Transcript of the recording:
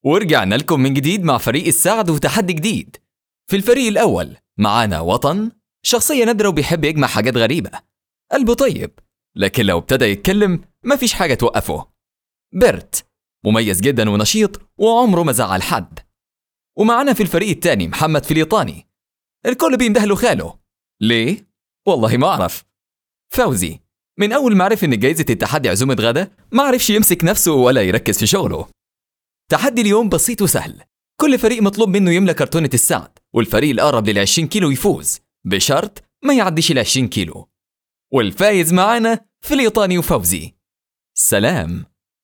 ورجعنا لكم من جديد مع فريق السعد وتحدي جديد في الفريق الأول معانا وطن شخصية نادرة وبيحب يجمع حاجات غريبة قلبه طيب لكن لو ابتدى يتكلم مفيش حاجة توقفه بيرت مميز جدا ونشيط وعمره ما زعل حد ومعانا في الفريق التاني محمد فليطاني الكل بيندهله خاله ليه؟ والله ما أعرف فوزي من أول ما عرف إن جايزة التحدي عزومة غدا ما عرفش يمسك نفسه ولا يركز في شغله تحدي اليوم بسيط وسهل كل فريق مطلوب منه يملى كرتونة السعد والفريق الأقرب لل 20 كيلو يفوز بشرط ما يعديش ال 20 كيلو والفايز معانا فليطاني وفوزي سلام